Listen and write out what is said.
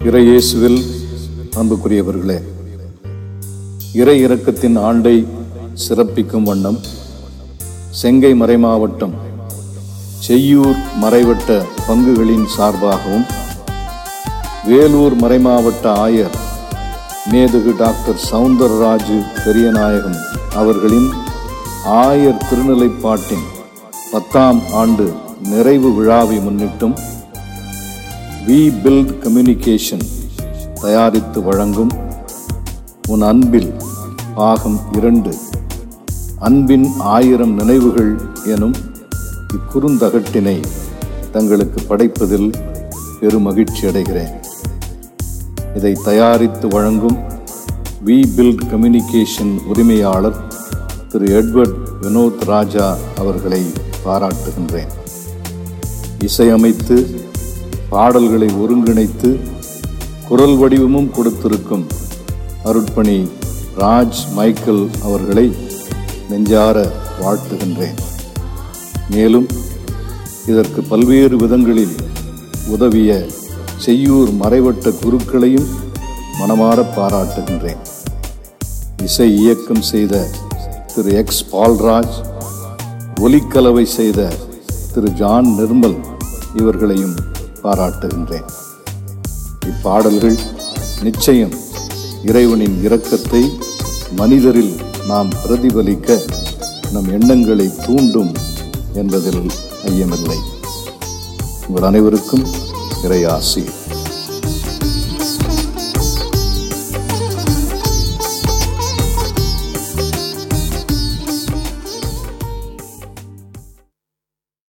இறையேசுவில் அன்புக்குரியவர்களே இறை இரக்கத்தின் ஆண்டை சிறப்பிக்கும் வண்ணம் செங்கை மறைமாவட்டம் செய்யூர் மறைவட்ட பங்குகளின் சார்பாகவும் வேலூர் மறைமாவட்ட ஆயர் மேதகு டாக்டர் சவுந்தரராஜு பெரியநாயகம் அவர்களின் ஆயர் திருநிலைப்பாட்டின் பத்தாம் ஆண்டு நிறைவு விழாவை முன்னிட்டும் வி பில்ட் கம்யூனிகேஷன் தயாரித்து வழங்கும் உன் அன்பில் பாகம் இரண்டு அன்பின் ஆயிரம் நினைவுகள் எனும் இக்குறுந்தகட்டினை தங்களுக்கு படைப்பதில் பெருமகிழ்ச்சி அடைகிறேன் இதை தயாரித்து வழங்கும் வி பில்ட் கம்யூனிகேஷன் உரிமையாளர் திரு எட்வர்ட் வினோத் ராஜா அவர்களை பாராட்டுகின்றேன் இசையமைத்து பாடல்களை ஒருங்கிணைத்து குரல் வடிவமும் கொடுத்திருக்கும் அருட்பணி ராஜ் மைக்கேல் அவர்களை நெஞ்சார வாழ்த்துகின்றேன் மேலும் இதற்கு பல்வேறு விதங்களில் உதவிய செய்யூர் மறைவட்ட குருக்களையும் மனமாற பாராட்டுகின்றேன் இசை இயக்கம் செய்த திரு எக்ஸ் பால்ராஜ் ஒலிக்கலவை செய்த திரு ஜான் நிர்மல் இவர்களையும் பாராட்டுகின்றேன் இப்பாடல்கள் நிச்சயம் இறைவனின் இரக்கத்தை மனிதரில் நாம் பிரதிபலிக்க நம் எண்ணங்களை தூண்டும் என்பதில் ஐயமில்லை உங்கள் அனைவருக்கும் இறையாசி